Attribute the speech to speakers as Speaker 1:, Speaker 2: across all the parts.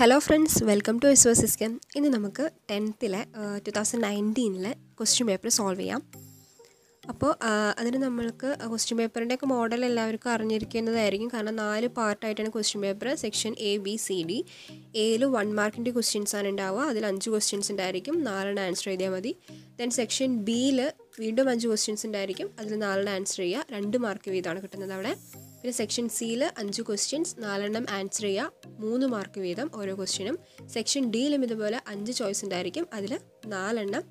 Speaker 1: hello friends welcome to S S system ഇന്ന് നമുക്ക് ടെൻത്തിലെ ടു തൗസൻഡ് നയൻറ്റീനിലെ ക്വസ്റ്റ്യൻ പേപ്പർ സോൾവ് ചെയ്യാം അപ്പോൾ അതിന് നമ്മൾക്ക് ക്വസ്റ്റ്യൻ പേപ്പറിൻ്റെയൊക്കെ മോഡൽ എല്ലാവർക്കും അറിഞ്ഞിരിക്കുന്നതായിരിക്കും കാരണം നാല് പാർട്ടായിട്ടാണ് question paper section A B C D എയിൽ വൺ മാർക്കിൻ്റെ ക്വസ്റ്റ്യൻസ് ആണ് ഉണ്ടാവുക അതിൽ അഞ്ച് ക്വസ്റ്റ്യൻസ് ഉണ്ടായിരിക്കും നാലെണ്ണം ആൻസർ ചെയ്താൽ മതി ദെൻ സെക്ഷൻ ബിയിൽ വീണ്ടും അഞ്ച് ക്വസ്റ്റ്യൻസ് ഉണ്ടായിരിക്കും അതിൽ നാലെണ്ണം ആൻസർ ചെയ്യുക രണ്ട് മാർക്ക് വീതമാണ് കിട്ടുന്നത് അവിടെ പിന്നെ സെക്ഷൻ സിയിൽ അഞ്ച് ക്വസ്റ്റ്യൻസ് നാലെണ്ണം ആൻസർ ചെയ്യുക മൂന്ന് മാർക്ക് വീതം ഓരോ ക്വസ്റ്റ്യനും സെക്ഷൻ ഡിയിലും ഇതുപോലെ അഞ്ച് ചോയ്സ് ഉണ്ടായിരിക്കും അതിൽ നാലെണ്ണം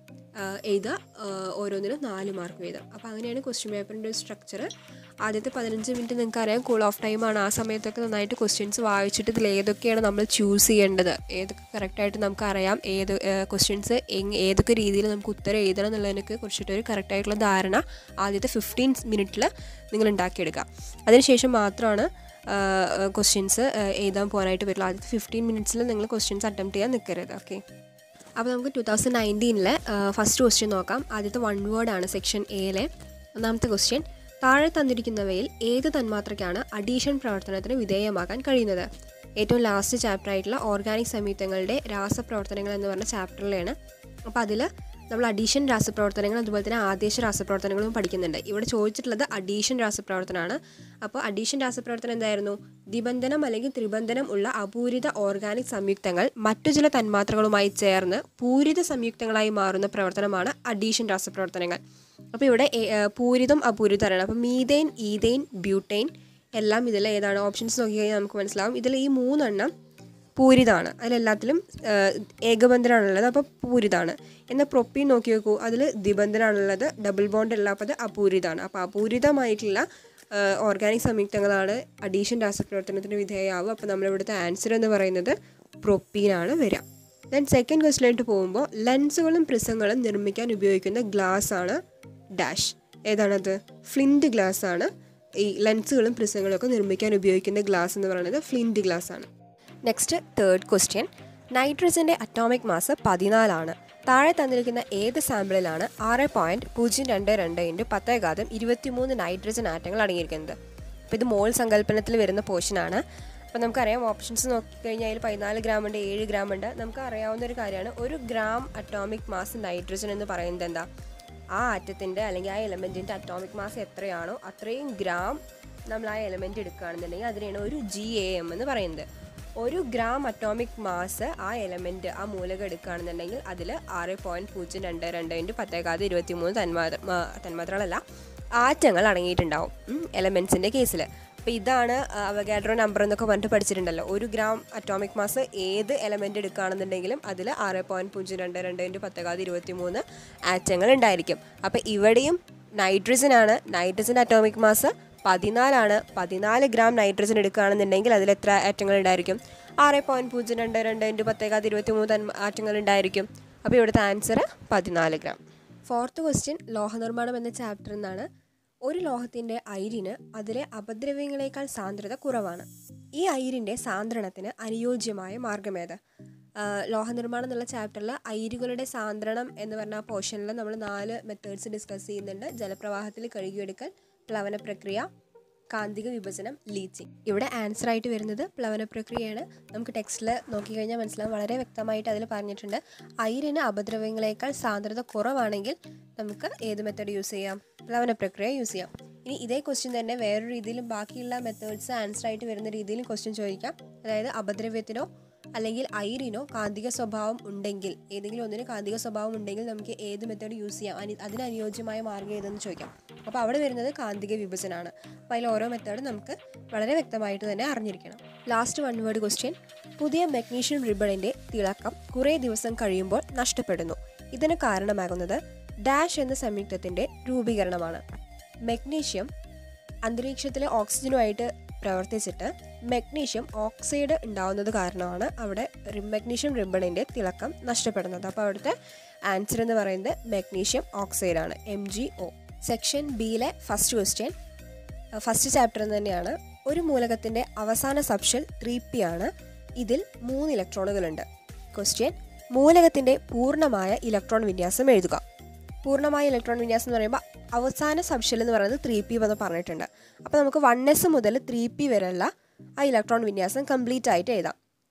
Speaker 1: എഴുതുക ഓരോന്നിനും നാല് മാർക്ക് വീതം അപ്പോൾ അങ്ങനെയാണ് ക്വസ്റ്റ്യൻ പേപ്പറിൻ്റെ ഒരു സ്ട്രക്ചർ ആദ്യത്തെ പതിനഞ്ച് മിനിറ്റ് നിങ്ങൾക്ക് അറിയാം കൂൾ ഓഫ് ടൈമാണ് ആ സമയത്തൊക്കെ നന്നായിട്ട് ക്വസ്റ്റ്യൻസ് വായിച്ചിട്ട് ഇതിൽ ഏതൊക്കെയാണ് നമ്മൾ ചൂസ് ചെയ്യേണ്ടത് ഏതൊക്കെ കറക്റ്റായിട്ട് നമുക്ക് അറിയാം ഏത് ക്വസ്റ്റ്യൻസ് ഏതൊക്കെ രീതിയിൽ നമുക്ക് ഉത്തരം എഴുതണം എന്നുള്ളതിനൊക്കെ കുറിച്ചിട്ടൊരു കറക്റ്റായിട്ടുള്ള ധാരണ ആദ്യത്തെ ഫിഫ്റ്റീൻ മിനിറ്റിൽ നിങ്ങൾ ഉണ്ടാക്കിയെടുക്കുക അതിനുശേഷം മാത്രമാണ് ക്വസ്റ്റ്യൻസ് എഴുതാൻ പോകാനായിട്ട് വരില്ല ആദ്യത്തെ ഫിഫ്റ്റീൻ മിനിറ്റ്സിൽ നിങ്ങൾ ക്വസ്റ്റ്യൻസ് അറ്റംപ്റ്റ് ചെയ്യാൻ നിൽക്കരുത് ഓക്കെ അപ്പോൾ നമുക്ക് ടു തൗസൻഡ് നയൻറ്റീനിലെ ഫസ്റ്റ് ക്വസ്റ്റ്യൻ നോക്കാം ആദ്യത്തെ വൺ വേർഡ് ആണ് സെക്ഷൻ എയിലെ ഒന്നാമത്തെ ക്വസ്റ്റ്യൻ താഴെ തന്നിരിക്കുന്നവയിൽ ഏത് തന്മാത്രയ്ക്കാണ് അഡീഷൻ പ്രവർത്തനത്തിന് വിധേയമാകാൻ കഴിയുന്നത് ഏറ്റവും ലാസ്റ്റ് ചാപ്റ്റർ ആയിട്ടുള്ള ഓർഗാനിക് സംയുക്തങ്ങളുടെ രാസപ്രവർത്തനങ്ങൾ എന്ന് പറഞ്ഞ ചാപ്റ്ററിലാണ് അപ്പോൾ അതിൽ നമ്മൾ അഡീഷൻ രാസപ്രവർത്തനങ്ങൾ അതുപോലെ തന്നെ ആദേശ രാസപ്രവർത്തനങ്ങളും പഠിക്കുന്നുണ്ട് ഇവിടെ ചോദിച്ചിട്ടുള്ളത് അഡീഷൻ രാസപ്രവർത്തനമാണ് അപ്പോൾ അഡീഷൻ രാസപ്രവർത്തനം എന്തായിരുന്നു ദിബന്ധനം അല്ലെങ്കിൽ ത്രിബന്ധനം ഉള്ള അപൂരിത ഓർഗാനിക് സംയുക്തങ്ങൾ മറ്റു ചില തന്മാത്രകളുമായി ചേർന്ന് പൂരിത സംയുക്തങ്ങളായി മാറുന്ന പ്രവർത്തനമാണ് അഡീഷൻ രാസപ്രവർത്തനങ്ങൾ അപ്പോൾ ഇവിടെ പൂരിതം അപൂരിതമാണ് അപ്പോൾ മീതെയിൻ ഈതെയിൻ ബ്യൂട്ടെയിൻ എല്ലാം ഇതിൽ ഏതാണ് ഓപ്ഷൻസ് നോക്കിക്കഴിഞ്ഞാൽ നമുക്ക് മനസ്സിലാവും ഇതിൽ ഈ മൂന്നെണ്ണം പൂരിതാണ് അതിലെല്ലാത്തിലും ഏകബന്ധനാണുള്ളത് അപ്പോൾ പൂരിതാണ് എന്നാൽ പ്രൊപ്പീൻ നോക്കി നോക്കൂ അതിൽ ദ്വിബന്ധനാണുള്ളത് ഡബിൾ ബോണ്ട് അല്ല അപ്പോൾ അത് അപൂരിതാണ് അപ്പോൾ അപൂരിതമായിട്ടുള്ള ഓർഗാനിക് സംയുക്തങ്ങളാണ് അഡീഷൻ രാസപ്രവർത്തനത്തിന് വിധേയമാവുക അപ്പോൾ നമ്മളിവിടുത്തെ ആൻസർ എന്ന് പറയുന്നത് പ്രൊപ്പീനാണ് വരിക ദെൻ സെക്കൻഡ് ക്വസ്റ്റിലോട്ട് പോകുമ്പോൾ ലെൻസുകളും പ്രിസങ്ങളും നിർമ്മിക്കാൻ ഉപയോഗിക്കുന്ന ഗ്ലാസ് ആണ് ഡാഷ് ഏതാണത് ഫ്ലിൻറ്റ് ഗ്ലാസ് ആണ് ഈ ലെൻസുകളും പ്രിസങ്ങളും ഒക്കെ നിർമ്മിക്കാൻ ഉപയോഗിക്കുന്ന ഗ്ലാസ് എന്ന് പറയുന്നത് ഫ്ലിൻറ്റ് ഗ്ലാസ് ആണ് നെക്സ്റ്റ് തേർഡ് ക്വസ്റ്റ്യൻ നൈട്രജൻ്റെ അറ്റോമിക് മാസ് പതിനാലാണ് താഴെ തന്നിരിക്കുന്ന ഏത് സാമ്പിളിലാണ് ആറ് പോയിൻറ്റ് പൂജ്യം രണ്ട് രണ്ട് ഇൻറ്റു പത്തേകാതം ഇരുപത്തിമൂന്ന് നൈട്രജൻ ആറ്റങ്ങൾ അടങ്ങിയിരിക്കുന്നത് അപ്പോൾ ഇത് മോൾ സങ്കല്പനത്തിൽ വരുന്ന പോർഷനാണ് അപ്പോൾ നമുക്കറിയാം ഓപ്ഷൻസ് നോക്കിക്കഴിഞ്ഞാൽ അതിൽ പതിനാല് ഗ്രാം ഉണ്ട് ഏഴ് ഗ്രാം ഉണ്ട് നമുക്ക് അറിയാവുന്ന ഒരു കാര്യമാണ് ഒരു ഗ്രാം അറ്റോമിക് മാസ് നൈട്രജൻ എന്ന് പറയുന്നത് എന്താ ആ ആറ്റത്തിൻ്റെ അല്ലെങ്കിൽ ആ എലമെൻറ്റിൻ്റെ അറ്റോമിക് മാസ് എത്രയാണോ അത്രയും ഗ്രാം നമ്മൾ ആ എലമെൻറ്റ് എടുക്കുകയാണെന്നുണ്ടെങ്കിൽ അതിനെയാണ് ഒരു ജി എ എം എന്ന് പറയുന്നത് ഒരു ഗ്രാം അറ്റോമിക് മാസ് ആ എലമെൻറ്റ് ആ മൂലകം എടുക്കുകയാണെന്നുണ്ടെങ്കിൽ അതിൽ ആറ് പോയിൻറ്റ് പൂജ്യം രണ്ട് രണ്ട് ഇൻറ്റു പത്തേകാത് ഇരുപത്തി മൂന്ന് തന്മാത്ര തന്മാത്രകളല്ല ആറ്റങ്ങൾ അടങ്ങിയിട്ടുണ്ടാവും എലമെൻസിൻ്റെ കേസിൽ അപ്പോൾ ഇതാണ് അവഗാഡ്രോ നമ്പർ എന്നൊക്കെ പറഞ്ഞിട്ട് പഠിച്ചിട്ടുണ്ടല്ലോ ഒരു ഗ്രാം അറ്റോമിക് മാസ് ഏത് എലമെൻറ്റ് എടുക്കുകയാണെന്നുണ്ടെങ്കിലും അതിൽ ആറ് പോയിൻറ്റ് പൂജ്യം രണ്ട് രണ്ട് ഇൻറ്റു പത്തേകാത് ഇരുപത്തി മൂന്ന് ആറ്റങ്ങൾ ഉണ്ടായിരിക്കും അപ്പോൾ ഇവിടെയും നൈട്രജൻ ആണ് നൈട്രജൻ അറ്റോമിക് മാസ് പതിനാലാണ് പതിനാല് ഗ്രാം നൈട്രജൻ എടുക്കുകയാണെന്നുണ്ടെങ്കിൽ അതിൽ എത്ര ആറ്റങ്ങൾ ഉണ്ടായിരിക്കും ആറ് പോയിൻറ്റ് പൂജ്യം രണ്ട് രണ്ട് ഇൻറ്റു പത്തേകാത് ഇരുപത്തി മൂന്ന് ആറ്റങ്ങൾ ഉണ്ടായിരിക്കും അപ്പോൾ ഇവിടുത്തെ ആൻസർ പതിനാല് ഗ്രാം ഫോർത്ത് ക്വസ്റ്റ്യൻ ലോഹനിർമ്മാണം എന്ന ചാപ്റ്ററിൽ നിന്നാണ് ഒരു ലോഹത്തിൻ്റെ അയിരിന് അതിലെ അപദ്രവ്യങ്ങളേക്കാൾ സാന്ദ്രത കുറവാണ് ഈ അയിരിൻ്റെ സാന്ദ്രണത്തിന് അനുയോജ്യമായ മാർഗമേത് ലോഹനിർമ്മാണം എന്നുള്ള ചാപ്റ്ററിൽ അയിരുകളുടെ സാന്ദ്രണം എന്ന് പറഞ്ഞ പോർഷനിൽ നമ്മൾ നാല് മെത്തേഡ്സ് ഡിസ്കസ് ചെയ്യുന്നുണ്ട് ജലപ്രവാഹത്തിൽ കഴുകിയെടുക്കൽ പ്ലവന പ്രക്രിയ കാന്തിക വിഭജനം ലീച്ചിങ് ഇവിടെ ആൻസർ ആയിട്ട് വരുന്നത് പ്ലവന പ്രക്രിയയാണ് നമുക്ക് ടെക്സ്റ്റിൽ നോക്കിക്കഴിഞ്ഞാൽ മനസ്സിലാവും വളരെ വ്യക്തമായിട്ട് അതിൽ പറഞ്ഞിട്ടുണ്ട് അയിരിന് അപദ്രവ്യങ്ങളേക്കാൾ സാന്ദ്രത കുറവാണെങ്കിൽ നമുക്ക് ഏത് മെത്തേഡ് യൂസ് ചെയ്യാം പ്ലവന പ്രക്രിയ യൂസ് ചെയ്യാം ഇനി ഇതേ ക്വസ്റ്റ്യൻ തന്നെ വേറൊരു രീതിയിലും ബാക്കിയുള്ള മെത്തേഡ്സ് ആൻസർ ആയിട്ട് വരുന്ന രീതിയിലും ക്വസ്റ്റ്യൻ ചോദിക്കാം അതായത് അപദ്രവ്യത്തിനോ അല്ലെങ്കിൽ ഐറിനോ കാന്തിക സ്വഭാവം ഉണ്ടെങ്കിൽ ഏതെങ്കിലും ഒന്നിന് കാന്തിക സ്വഭാവം ഉണ്ടെങ്കിൽ നമുക്ക് ഏത് മെത്തേഡ് യൂസ് ചെയ്യാം അനി അതിന് അനുയോജ്യമായ മാർഗ്ഗം ഏതെന്ന് ചോദിക്കാം അപ്പോൾ അവിടെ വരുന്നത് കാന്തിക വിഭജനമാണ് അപ്പോൾ അതിൽ ഓരോ മെത്തേഡും നമുക്ക് വളരെ വ്യക്തമായിട്ട് തന്നെ അറിഞ്ഞിരിക്കണം ലാസ്റ്റ് വൺ വേർഡ് ക്വസ്റ്റ്യൻ പുതിയ മെഗ്നീഷ്യം റിബണിൻ്റെ തിളക്കം കുറേ ദിവസം കഴിയുമ്പോൾ നഷ്ടപ്പെടുന്നു ഇതിന് കാരണമാകുന്നത് ഡാഷ് എന്ന സംയുക്തത്തിൻ്റെ രൂപീകരണമാണ് മെഗ്നീഷ്യം അന്തരീക്ഷത്തിലെ ഓക്സിജനുമായിട്ട് പ്രവർത്തിച്ചിട്ട് മെഗ്നീഷ്യം ഓക്സൈഡ് ഉണ്ടാവുന്നത് കാരണമാണ് അവിടെ മെഗ്നീഷ്യം റിബണിൻ്റെ തിളക്കം നഷ്ടപ്പെടുന്നത് അപ്പോൾ അവിടുത്തെ ആൻസർ എന്ന് പറയുന്നത് മെഗ്നീഷ്യം ഓക്സൈഡ് ആണ് എം ജി ഒ സെക്ഷൻ ബിയിലെ ഫസ്റ്റ് ക്വസ്റ്റ്യൻ ഫസ്റ്റ് ചാപ്റ്റർ തന്നെയാണ് ഒരു മൂലകത്തിൻ്റെ അവസാന സബ്ഷൽ ത്രീ പി ആണ് ഇതിൽ മൂന്ന് ഇലക്ട്രോണുകളുണ്ട് ക്വസ്റ്റ്യൻ മൂലകത്തിൻ്റെ പൂർണ്ണമായ ഇലക്ട്രോൺ വിന്യാസം എഴുതുക പൂർണ്ണമായ ഇലക്ട്രോൺ വിന്യാസം എന്ന് പറയുമ്പോൾ അവസാന സബ്ഷെൽ എന്ന് പറയുന്നത് ത്രീ പി എന്ന് പറഞ്ഞിട്ടുണ്ട് അപ്പോൾ നമുക്ക് വൺ എസ് മുതൽ ത്രീ പി വരെയുള്ള ആ ഇലക്ട്രോൺ വിന്യാസം കംപ്ലീറ്റ് ആയിട്ട് എഴുതാം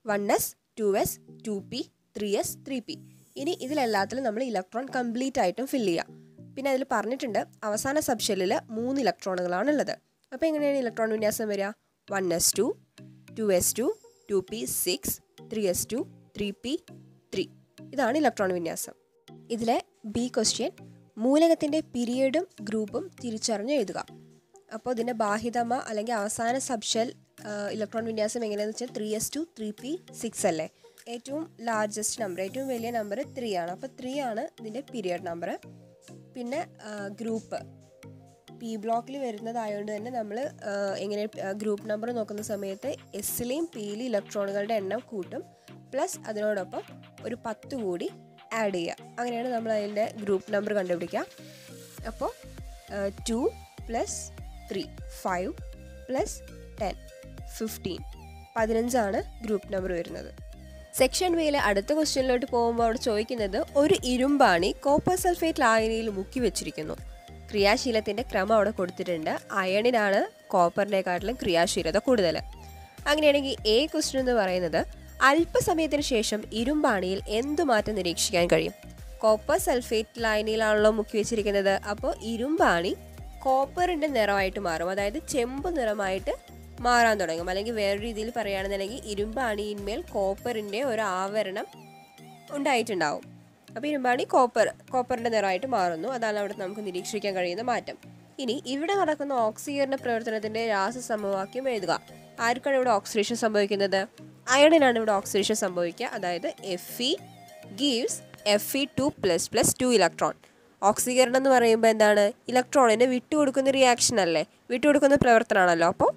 Speaker 1: one S two S two P three S three P ഇനി ഇതിലെല്ലാത്തിലും നമ്മൾ ഇലക്ട്രോൺ കംപ്ലീറ്റ് ആയിട്ടും ഫില്ല് ചെയ്യാം പിന്നെ അതിൽ പറഞ്ഞിട്ടുണ്ട് അവസാന സബ്ഷെല്ലിൽ മൂന്ന് ഇലക്ട്രോണുകളാണ് ഉള്ളത് അപ്പോൾ എങ്ങനെയാണ് ഇലക്ട്രോൺ വിന്യാസം വരിക one S two two S two two P six three S two three P three ഇതാണ് ഇലക്ട്രോൺ വിന്യാസം ഇതിലെ ബി ക്വസ്റ്റ്യൻ മൂലകത്തിൻ്റെ പീരിയഡും ഗ്രൂപ്പും തിരിച്ചറിഞ്ഞ് എഴുതുക അപ്പോൾ ഇതിൻ്റെ ബാഹിതമ അല്ലെങ്കിൽ അവസാന സബ്ഷെൽ ഇലക്ട്രോൺ വിന്യാസം എങ്ങനെയാണെന്ന് വെച്ചാൽ three S two three P six അല്ലേ ഏറ്റവും ലാർജസ്റ്റ് നമ്പർ ഏറ്റവും വലിയ നമ്പർ ത്രീ ആണ് അപ്പോൾ ത്രീ ആണ് ഇതിൻ്റെ പീരിയഡ് നമ്പർ പിന്നെ ഗ്രൂപ്പ് പി ബ്ലോക്കിൽ വരുന്നതായതുകൊണ്ട് തന്നെ നമ്മൾ എങ്ങനെ ഗ്രൂപ്പ് നമ്പർ നോക്കുന്ന സമയത്ത് എസ്സിലെയും പിയിലെയും ഇലക്ട്രോണുകളുടെ എണ്ണം കൂട്ടും പ്ലസ് അതിനോടൊപ്പം ഒരു പത്ത് കൂടി ആഡ് ചെയ്യുക അങ്ങനെയാണ് നമ്മൾ അതിൻ്റെ ഗ്രൂപ്പ് നമ്പർ കണ്ടുപിടിക്കുക അപ്പോൾ two plus three five plus ten fifteen പതിനഞ്ചാണ് ഗ്രൂപ്പ് നമ്പർ വരുന്നത് സെക്ഷൻ ബിയിലെ അടുത്ത ക്വസ്റ്റ്യനിലോട്ട് പോകുമ്പോൾ അവിടെ ചോദിക്കുന്നത് ഒരു ഇരുമ്പാണി കോപ്പർ സൾഫേറ്റ് ലായനിയിൽ മുക്കി വെച്ചിരിക്കുന്നു ക്രിയാശീലത്തിൻ്റെ ക്രമം അവിടെ കൊടുത്തിട്ടുണ്ട് അയണിനാണ് കോപ്പറിനെക്കാട്ടിലും ക്രിയാശീലത കൂടുതൽ അങ്ങനെയാണെങ്കിൽ എ ക്വസ്റ്റ്യൻ എന്ന് പറയുന്നത് അല്പസമയത്തിന് ശേഷം ഇരുമ്പാണിയിൽ എന്തു മാറ്റം നിരീക്ഷിക്കാൻ കഴിയും കോപ്പർ സൾഫേറ്റ് ലൈനിലാണല്ലോ മുക്കി വെച്ചിരിക്കുന്നത് അപ്പോൾ ഇരുമ്പാണി കോപ്പറിൻ്റെ നിറമായിട്ട് മാറും അതായത് ചെമ്പ് നിറമായിട്ട് മാറാൻ തുടങ്ങും അല്ലെങ്കിൽ വേറെ രീതിയിൽ പറയുകയാണെന്നുണ്ടെങ്കിൽ ഇരുമ്പാണിയിന്മേൽ കോപ്പറിൻ്റെ ഒരു ആവരണം ഉണ്ടായിട്ടുണ്ടാവും അപ്പോൾ ഇരുമ്പാണി കോപ്പർ കോപ്പറിൻ്റെ നിറമായിട്ട് മാറുന്നു അതാണ് അവിടെ നമുക്ക് നിരീക്ഷിക്കാൻ കഴിയുന്ന മാറ്റം ഇനി ഇവിടെ നടക്കുന്ന ഓക്സീകരണ പ്രവർത്തനത്തിൻ്റെ രാസസമവാക്യം എഴുതുക ആർക്കാണ് ഇവിടെ ഓക്സിഡേഷൻ സംഭവിക്കുന്നത് അയണിനാണ് ഇവിടെ ഓക്സിഡേഷൻ സംഭവിക്കുക അതായത് F E gives F E two plus plus two electron ഓക്സീകരണം എന്ന് പറയുമ്പോൾ എന്താണ് ഇലക്ട്രോണിന് വിട്ടുകൊടുക്കുന്ന റിയാക്ഷൻ അല്ലേ വിട്ടുകൊടുക്കുന്ന പ്രവർത്തനമാണല്ലോ അപ്പോൾ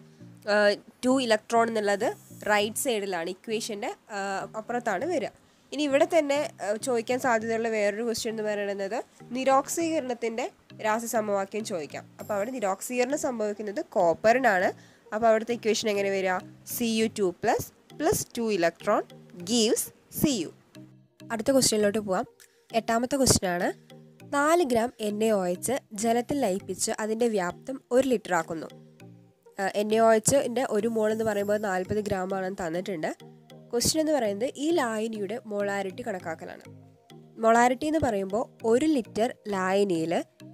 Speaker 1: ടു ഇലക്ട്രോൺ എന്നുള്ളത് റൈറ്റ് സൈഡിലാണ് ഇക്വേഷൻ്റെ അപ്പുറത്താണ് വരിക ഇനി ഇവിടെ തന്നെ ചോദിക്കാൻ സാധ്യതയുള്ള വേറൊരു ക്വസ്റ്റ്യൻ എന്ന് പറയുന്നത് നിരോക്സീകരണത്തിൻ്റെ രാസസമവാക്യം ചോദിക്കാം അപ്പോൾ അവിടെ നിരോക്സീകരണം സംഭവിക്കുന്നത് കോപ്പറിനാണ് അപ്പോൾ അവിടുത്തെ ഇക്വേഷൻ എങ്ങനെ വരിക C U two plus plus two electron gives C U അടുത്ത ക്വസ്റ്റ്യനിലോട്ട് പോവാം എട്ടാമത്തെ ക്വസ്റ്റ്യൻ ആണ് നാല് ഗ്രാം എണ്ണ ഒഴിച്ച് ജലത്തിൽ ലയിപ്പിച്ച് അതിൻ്റെ വ്യാപ്തം ഒരു ലിറ്റർ ആക്കുന്നു എണ്ണ ഒഴിച്ചിൻ്റെ ഒരു മോൾ എന്ന് പറയുമ്പോൾ നാൽപ്പത് ഗ്രാം ആണെന്ന് തന്നിട്ടുണ്ട് ക്വസ്റ്റ്യൻ എന്ന് പറയുന്നത് ഈ ലായനിയുടെ മൊളാരിറ്റി കണക്കാക്കലാണ് മൊളാരിറ്റി എന്ന് പറയുമ്പോൾ ഒരു ലിറ്റർ ലായനിയിൽ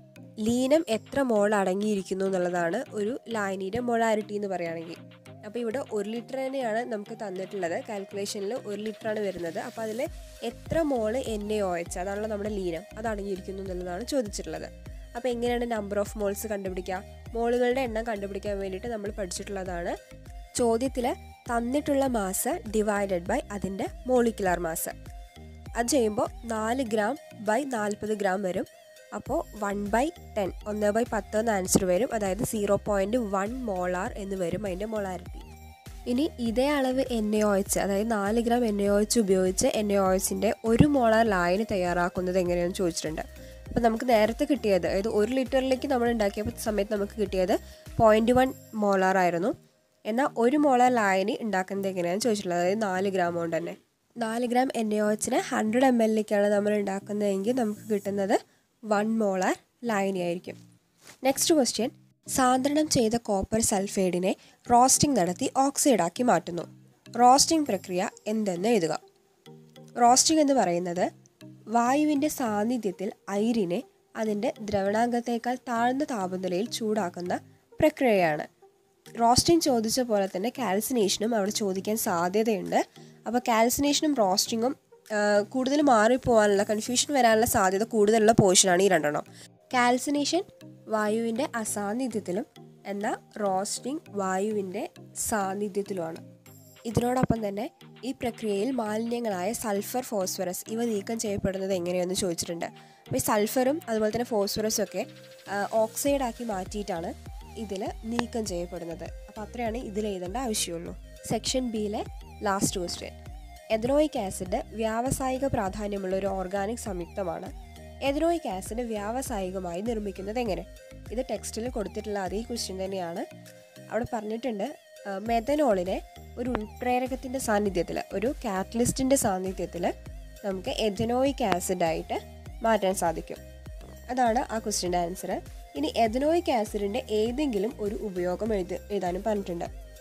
Speaker 1: ലീനം എത്ര മോൾ അടങ്ങിയിരിക്കുന്നു എന്നുള്ളതാണ് ഒരു ലായനിയുടെ മൊളാരിറ്റി എന്ന് പറയുകയാണെങ്കിൽ അപ്പോൾ ഇവിടെ ഒരു ലിറ്റർ തന്നെയാണ് നമുക്ക് തന്നിട്ടുള്ളത് കാൽക്കുലേഷനിൽ ഒരു ലിറ്ററാണ് വരുന്നത് അപ്പോൾ അതിൽ എത്ര മോള് എണ്ണ ഒഴിച്ച് അതാണല്ലോ നമ്മുടെ ലീനം അത് അടങ്ങിയിരിക്കുന്നു എന്നുള്ളതാണ് ചോദിച്ചിട്ടുള്ളത് അപ്പോൾ എങ്ങനെയാണ് നമ്പർ ഓഫ് മോൾസ് കണ്ടുപിടിക്കുക മോളുകളുടെ എണ്ണം കണ്ടുപിടിക്കാൻ വേണ്ടിയിട്ട് നമ്മൾ പഠിച്ചിട്ടുള്ളതാണ് ചോദ്യത്തിൽ തന്നിട്ടുള്ള മാസ് ഡിവൈഡഡ് ബൈ അതിൻ്റെ മോളിക്കുലാർ മാസ് അത് ചെയ്യുമ്പോൾ നാല് ഗ്രാം ബൈ നാൽപ്പത് ഗ്രാം വരും അപ്പോൾ വൺ ബൈ ടെൻ ഒന്ന് ബൈ പത്ത് എന്ന് ആൻസർ വരും അതായത് സീറോ പോയിൻറ്റ് വൺ മോളാർ എന്ന് വരും അതിൻ്റെ മൊളാരിറ്റി ഇനി ഇതേ അളവ് എണ്ണ ഒഴിച്ച് അതായത് നാല് ഗ്രാം എണ്ണ ഒഴിച്ച് ഉപയോഗിച്ച് എണ്ണ ഒഴിച്ചിൻ്റെ ഒരു മോളാർ ലായനി തയ്യാറാക്കുന്നത് എങ്ങനെയാണെന്ന് ചോദിച്ചിട്ടുണ്ട് അപ്പോൾ നമുക്ക് നേരത്തെ കിട്ടിയത് അതായത് ഒരു ലിറ്ററിലേക്ക് നമ്മൾ ഉണ്ടാക്കിയ സമയത്ത് നമുക്ക് കിട്ടിയത് പോയിൻറ്റ് വൺ മോളാർ ആയിരുന്നു എന്നാൽ ഒരു മോളാർ ലായനി ഉണ്ടാക്കുന്നത് എങ്ങനെയാണെന്ന് ചോദിച്ചിട്ടുള്ളത് അതായത് നാല് ഗ്രാം കൊണ്ട് തന്നെ നാല് ഗ്രാം എണ്ണ ഒഴിച്ചിന് ഹൺഡ്രഡ് എം എല്ലിലേക്കാണ് നമ്മൾ ഉണ്ടാക്കുന്നതെങ്കിൽ നമുക്ക് കിട്ടുന്നത് വൺ മോളാർ ലായനി ആയിരിക്കും നെക്സ്റ്റ് ക്വസ്റ്റ്യൻ സാന്ദ്രണം ചെയ്ത കോപ്പർ സൾഫൈഡിനെ റോസ്റ്റിംഗ് നടത്തി ഓക്സൈഡാക്കി മാറ്റുന്നു റോസ്റ്റിംഗ് പ്രക്രിയ എന്തെന്ന് എഴുതുക റോസ്റ്റിംഗ് എന്ന് പറയുന്നത് വായുവിൻ്റെ സാന്നിധ്യത്തിൽ ഐരിനെ അതിൻ്റെ ദ്രവണാംഗത്തേക്കാൾ താഴ്ന്ന താപനിലയിൽ ചൂടാക്കുന്ന പ്രക്രിയയാണ് റോസ്റ്റിംഗ് ചോദിച്ച പോലെ തന്നെ കാൽസിനേഷനും അവിടെ ചോദിക്കാൻ സാധ്യതയുണ്ട് അപ്പോൾ കാൽസിനേഷനും റോസ്റ്റിങ്ങും കൂടുതൽ മാറിപ്പോകാനുള്ള കൺഫ്യൂഷൻ വരാനുള്ള സാധ്യത കൂടുതലുള്ള പോർഷനാണ് ഈ രണ്ടെണ്ണം കാൽസിനേഷൻ വായുവിൻ്റെ അസാന്നിധ്യത്തിലും എന്നാൽ റോസ്റ്റിംഗ് വായുവിൻ്റെ സാന്നിധ്യത്തിലുമാണ് ഇതിനോടൊപ്പം തന്നെ ഈ പ്രക്രിയയിൽ മാലിന്യങ്ങളായ സൾഫർ ഫോസ്ഫറസ് ഇവ നീക്കം ചെയ്യപ്പെടുന്നത് എങ്ങനെയെന്ന് ചോദിച്ചിട്ടുണ്ട് അപ്പോൾ ഈ സൾഫറും അതുപോലെ തന്നെ ഫോസ്ഫറസും ഒക്കെ ഓക്സൈഡാക്കി മാറ്റിയിട്ടാണ് ഇതിൽ നീക്കം ചെയ്യപ്പെടുന്നത് അപ്പോൾ അത്രയാണ് ഇതിൽ എഴുതേണ്ട ആവശ്യമുള്ളൂ സെക്ഷൻ ബിയിലെ ലാസ്റ്റ് ക്വസ്റ്റ്യൻ എഥനോയിക് ആസിഡ് വ്യാവസായിക പ്രാധാന്യമുള്ള ഒരു ഓർഗാനിക് സംയുക്തമാണ് എഥനോയിക് ആസിഡ് വ്യാവസായികമായി നിർമ്മിക്കുന്നത് എങ്ങനെ ഇത് ടെക്സ്റ്റിൽ കൊടുത്തിട്ടുള്ള അതേ ക്വസ്റ്റ്യൻ തന്നെയാണ് അവിടെ പറഞ്ഞിട്ടുണ്ട് മെഥനോളിനെ ഒരു ഉൾപ്രേരകത്തിൻ്റെ സാന്നിധ്യത്തിൽ ഒരു കാറ്റലിസ്റ്റിൻ്റെ സാന്നിധ്യത്തിൽ നമുക്ക് എഥനോയിക് ആസിഡായിട്ട് മാറ്റാൻ സാധിക്കും അതാണ് ആ ക്വസ്റ്റ്യൻ്റെ ആൻസർ ഇനി എഥനോയിക് ആസിഡിൻ്റെ ഏതെങ്കിലും ഒരു ഉപയോഗം എഴുതി എഴുതാനും പറഞ്ഞിട്ടുണ്ട്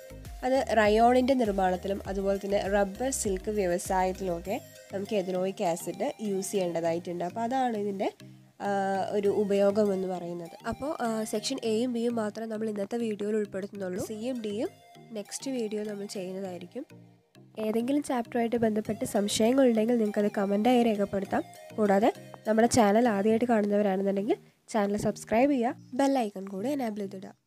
Speaker 1: അത് റയോണിൻ്റെ നിർമ്മാണത്തിലും അതുപോലെ തന്നെ റബ്ബർ സിൽക്ക് വ്യവസായത്തിലുമൊക്കെ നമുക്ക് എഥനോയിക് ആസിഡ് യൂസ് ചെയ്യേണ്ടതായിട്ടുണ്ട് അപ്പോൾ അതാണ് ഇതിൻ്റെ ആ, ഒരു ഉപയോഗം എന്ന് പറയുന്നത് അപ്പോൾ സെക്ഷൻ എയും ബിയും മാത്രം നമ്മൾ ഇന്നത്തെ വീഡിയോയിൽ ഉൾപ്പെടുത്തുന്നുള്ളൂ സിയും ഡിയും നെക്സ്റ്റ് വീഡിയോ നമ്മൾ ചെയ്യുന്നതായിരിക്കും ഏതെങ്കിലും ചാപ്റ്ററുമായിട്ട് ബന്ധപ്പെട്ട് സംശയങ്ങളുണ്ടെങ്കിൽ നിങ്ങൾക്കത് കമൻറ്റായി രേഖപ്പെടുത്താം കൂടാതെ നമ്മുടെ ചാനൽ ആദ്യമായിട്ട് കാണുന്നവരാണെന്നുണ്ടെങ്കിൽ ചാനൽ സബ്സ്ക്രൈബ് ചെയ്യുക ബെല്ലൈക്കൺ കൂടെ എനാബിൾ ചെയ്തിടുക